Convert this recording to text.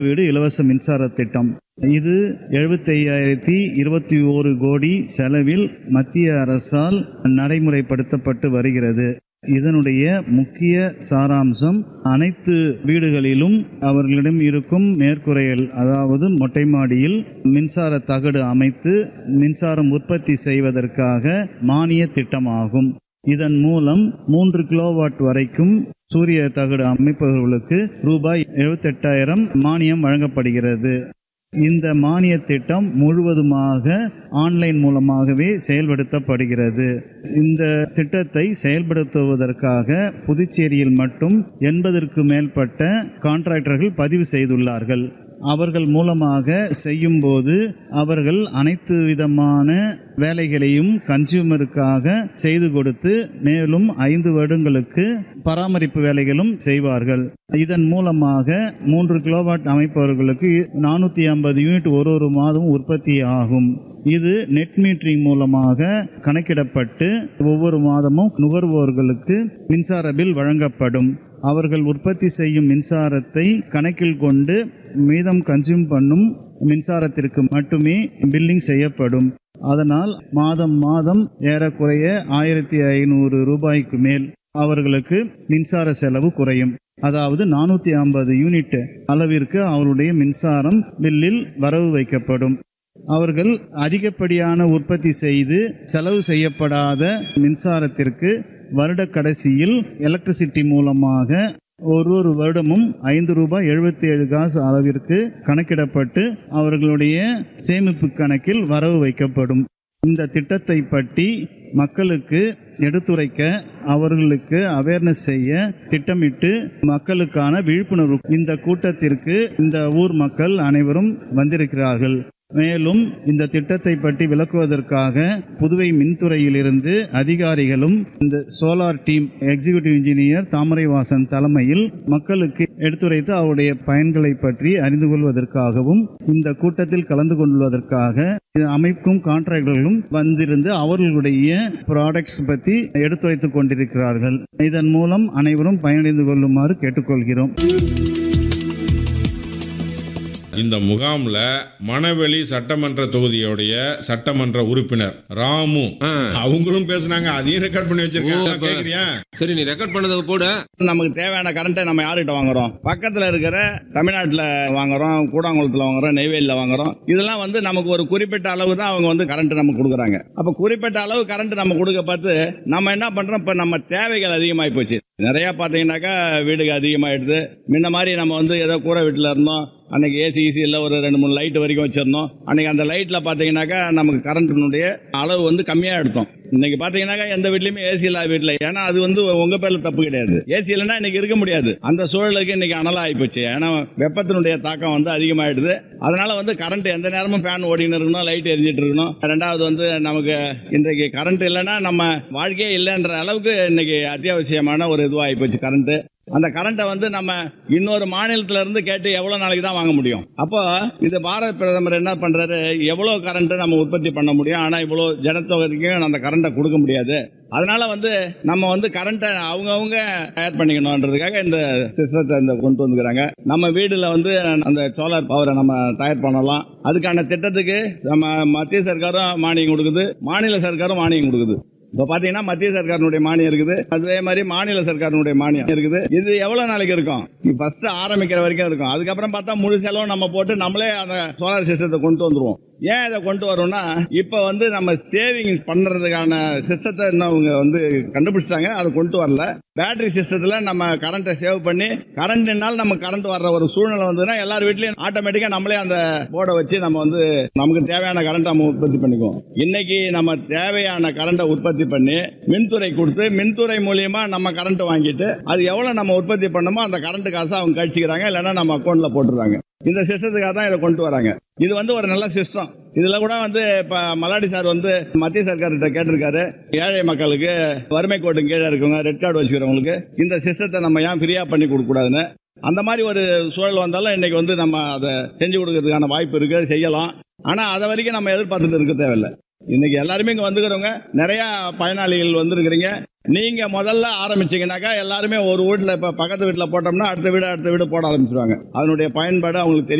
வீடு இலவச மின்சார திட்டம் இது எழுபத்தையாயிரத்தி இருபத்தி ஓரு கோடி செலவில் மத்திய அரசால் நடைமுறைப்படுத்தப்பட்டு வருகிறது இதனுடைய முக்கிய சாராம்சம் அனைத்து வீடுகளிலும் அவர்களிடம் இருக்கும் மேற்கூரைகள் அதாவது மொட்டை மாடியில் மின்சார தகடு அமைத்து மின்சாரம் உற்பத்தி செய்வதற்காக மானிய திட்டமாகும் இதன் மூலம் மூன்று கிலோவாட் வரைக்கும் சூரிய தகடு அமைப்பவர்களுக்கு ரூபாய் எழுபத்தெட்டாயிரம் மானியம் வழங்கப்படுகிறது இந்த மானிய திட்டம் முழுவதுமாக ஆன்லைன் மூலமாகவே செயல்படுத்தப்படுகிறது இந்த திட்டத்தை செயல்படுத்துவதற்காக புதுச்சேரியில் மட்டும் எண்பதற்கு மேற்பட்ட கான்ட்ராக்டர்கள் பதிவு செய்துள்ளார்கள் அவர்கள் மூலமாக செய்யும்போது அவர்கள் அனைத்து விதமான வேலைகளையும் கன்சியூமருக்காக செய்து கொடுத்து மேலும் ஐந்து வருடங்களுக்கு பராமரிப்பு வேலைகளும் செய்வார்கள் இதன் மூலமாக மூன்று கிலோவாட் அமைப்பவர்களுக்கு நானூற்றி ஐம்பது யூனிட் ஒரு ஒரு மாதம் உற்பத்தி ஆகும் இது நெட் மீட்டரிங் மூலமாக கணக்கிடப்பட்டு ஒவ்வொரு மாதமும் நுகர்வோர்களுக்கு மின்சார பில் வழங்கப்படும் அவர்கள் உற்பத்தி செய்யும் மின்சாரத்தை கணக்கில் கொண்டு மீதம் கன்சியூம் பண்ணும் மின்சாரத்திற்கு மட்டுமே பில்லிங் செய்யப்படும் அதனால் மாதம் மாதம் ஏறக்குறைய ஆயிரத்தி ஐநூறு ரூபாய்க்கு மேல் அவர்களுக்கு மின்சார செலவு குறையும் அதாவது நானூற்றி ஐம்பது யூனிட் அளவிற்கு அவருடைய மின்சாரம் பில்லில் வரவு வைக்கப்படும் அவர்கள் அதிகப்படியான உற்பத்தி செய்து செலவு செய்யப்படாத மின்சாரத்திற்கு வருட கடைசியில் எலக்ட்ரிசிட்டி மூலமாக ஒரு ஒரு வருடமும் ஐந்து ரூபாய் எழுபத்தி ஏழு காசு அளவிற்கு கணக்கிடப்பட்டு அவர்களுடைய சேமிப்பு கணக்கில் வரவு வைக்கப்படும் இந்த திட்டத்தை பற்றி மக்களுக்கு எடுத்துரைக்க அவர்களுக்கு அவேர்னஸ் செய்ய திட்டமிட்டு மக்களுக்கான விழிப்புணர்வு இந்த கூட்டத்திற்கு இந்த ஊர் மக்கள் அனைவரும் வந்திருக்கிறார்கள் மேலும் இந்த திட்டத்தை பற்றி விளக்குவதற்காக புதுவை மின்துறையிலிருந்து அதிகாரிகளும் இந்த solar team executive engineer Thamaraivasan தலைமையில் மக்களுக்கு எடுத்துரைத்து அவருடைய பயன்களை பற்றி அறிந்து கொள்வதற்காகவும் இந்த கூட்டத்தில் கலந்து கொள்வதற்காக இது அமைக்கும் கான்ட்ராக்டர்களும் வந்திருந்து அவர்களுடைய ப்ராடக்ட்ஸ் பற்றி எடுத்துரைத்துக் கொண்டிருக்கிறார்கள் இதன் மூலம் அனைவரும் பயனடைந்து கொள்ளுமாறு கேட்டுக்கொள்கிறோம் இந்த முகாம்ல மணவெளி சட்டமன்ற தொகுதியுடைய சட்டமன்ற உறுப்பினர் ராமு அவங்களும் பேசுனாங்க அதையும் ரெக்கார்ட் பண்ணி ஓ, வச்சிருக்காங்க அப்ப- கேக்குறியா சரி நீ ரெக்கார்ட் பண்ணதை போட நமக்கு தேவையான கரண்ட்டை நம்ம யார்கிட்ட வாங்குறோம் பக்கத்தில் இருக்கிற தமிழ்நாட்டில் வாங்குறோம் கூடாங்குளத்தில் வாங்குறோம் நெய்வேலியில் வாங்குறோம் இதெல்லாம் வந்து நமக்கு ஒரு குறிப்பிட்ட அளவு தான் அவங்க வந்து கரண்ட் நமக்கு கொடுக்குறாங்க அப்போ குறிப்பிட்ட அளவு கரண்ட் நம்ம கொடுக்க பார்த்து நம்ம என்ன பண்ணுறோம் இப்போ நம்ம தேவைகள் அதிகமாகி போச்சு நிறையா பார்த்தீங்கன்னாக்கா வீடுக்கு அதிகமாகிடுது முன்ன மாதிரி நம்ம வந்து ஏதோ கூரை வீட்டில் இருந்தோம் அன்னைக்கு ஏசி ஈசி இல்லை ஒரு ரெண்டு மூணு லைட் வரைக்கும் வச்சிருந்தோம் அன்னைக்கு அந்த லைட்டில் பார்த்தீங்கன்னாக்கா நமக்கு கரண்ட்டினுடைய அளவு வந்து கம்மியாக எடுத்தோம் இன்னைக்கு பார்த்தீங்கன்னாக்கா எந்த வீட்லையுமே ஏசி இல்லாத வீட்டில் ஏன்னா அது வந்து உங்க பேர்ல தப்பு கிடையாது ஏசி இல்லைன்னா இன்னைக்கு இருக்க முடியாது அந்த சூழலுக்கு இன்னைக்கு அனலா ஆயிப்போச்சு ஏன்னா வெப்பத்தினுடைய தாக்கம் வந்து அதிகமாயிடுது அதனால வந்து கரண்ட் எந்த நேரமும் ஃபேன் ஓடின்னு இருக்கணும் லைட் எரிஞ்சிட்டு இருக்கணும் ரெண்டாவது வந்து நமக்கு இன்றைக்கு கரண்ட் இல்லைன்னா நம்ம வாழ்க்கையே இல்லைன்ற அளவுக்கு இன்னைக்கு அத்தியாவசியமான ஒரு இதுவாக ஆயிப்போச்சு கரண்ட் அந்த கரண்ட்டை வந்து நம்ம இன்னொரு மாநிலத்துல இருந்து கேட்டு எவ்வளவு நாளைக்கு தான் வாங்க முடியும் அப்போ இது பாரத பிரதமர் என்ன பண்றாரு எவ்வளவு கரண்ட் நம்ம உற்பத்தி பண்ண முடியும் ஆனா இவ்வளவு ஜனத்தொகைக்கும் அந்த கரண்ட்டை கொடுக்க முடியாது அதனால வந்து நம்ம வந்து கரண்ட்டை அவங்கவுங்க தயார் பண்ணிக்கணுன்றதுக்காக இந்த சிஸ்டத்தை இந்த கொண்டு வந்துக்கிறாங்க நம்ம வீடுல வந்து அந்த சோலார் பவரை நம்ம தயார் பண்ணலாம் அதுக்கான திட்டத்துக்கு நம்ம மத்திய சர்க்காரும் மானியம் கொடுக்குது மாநில சர்க்காரும் மானியம் கொடுக்குது இப்போ பார்த்தீங்கன்னா மத்திய சர்க்காரினுடைய மானியம் இருக்குது அதே மாதிரி மாநில சர்க்காரினுடைய மானியம் இருக்குது இது எவ்வளோ நாளைக்கு இருக்கும் ஃபர்ஸ்ட் ஆரம்பிக்கிற வரைக்கும் இருக்கும் அதுக்கப்புறம் பார்த்தா முழு செலவும் நம்ம போட்டு நம்மளே அந்த சோலார் சிஸ்டத்தை கொண்டு வந்துருவோம் ஏன் இதை கொண்டு வரோம்னா இப்போ வந்து நம்ம சேவிங்ஸ் பண்ணுறதுக்கான சிஸ்டத்தை இன்னும் அவங்க வந்து கண்டுபிடிச்சிட்டாங்க அதை கொண்டு வரல பேட்டரி சிஸ்டத்தில் நம்ம கரண்ட்டை சேவ் பண்ணி கரண்ட்னால நம்ம கரண்ட் வர்ற ஒரு சூழ்நிலை வந்ததுன்னா எல்லார் வீட்லயும் ஆட்டோமேட்டிக்காக நம்மளே அந்த போர்டை வச்சு நம்ம வந்து நமக்கு தேவையான கரண்ட் நம்ம உற்பத்தி பண்ணிக்குவோம் இன்னைக்கு நம்ம தேவையான கரண்ட்டை உற்பத்தி பண்ணி மின்துறை கொடுத்து மின்துறை மூலியமா நம்ம கரண்ட் வாங்கிட்டு அது எவ்வளவு நம்ம உற்பத்தி பண்ணமோ அந்த கரண்ட் காசை அவங்க கழிச்சிக்கிறாங்க இல்லைன்னா நம்ம அக்கௌண்ட்ல போட்டுறாங்க இந்த சிஸ்டத்துக்காக தான் இதை கொண்டு வராங்க இது வந்து ஒரு நல்ல சிஸ்டம் இதுல கூட வந்து இப்ப மலாடி சார் வந்து மத்திய சர்க்கார்கிட்ட கேட்டிருக்காரு ஏழை மக்களுக்கு வறுமை கோட்டு கீழே இருக்கவங்க ரெட் கார்டு வச்சுக்கிறவங்களுக்கு இந்த சிஸ்டத்தை நம்ம ஏன் ஃப்ரீயா பண்ணி கொடுக்க கூடாதுன்னு அந்த மாதிரி ஒரு சூழல் வந்தாலும் இன்னைக்கு வந்து நம்ம அதை செஞ்சு கொடுக்கறதுக்கான வாய்ப்பு இருக்கு செய்யலாம் ஆனா அதை வரைக்கும் நம்ம எதிர்பார்த்துட்டு இருக்க தேவையில்லை இன்னைக்கு எல்லாருமே இங்க வந்துக்கிறவங்க நிறைய பயனாளிகள் வந்திருக்கிறீங்க நீங்க முதல்ல ஆரம்பிச்சீங்கன்னாக்கா எல்லாருமே ஒரு வீட்டுல இப்ப பக்கத்து வீட்டுல போட்டோம்னா அடுத்த வீடு அடுத்த வீடு போட ஆரம்பிச்சிருவாங்க அதனுடைய பயன்பாடு அவங்களுக்கு தெரியும்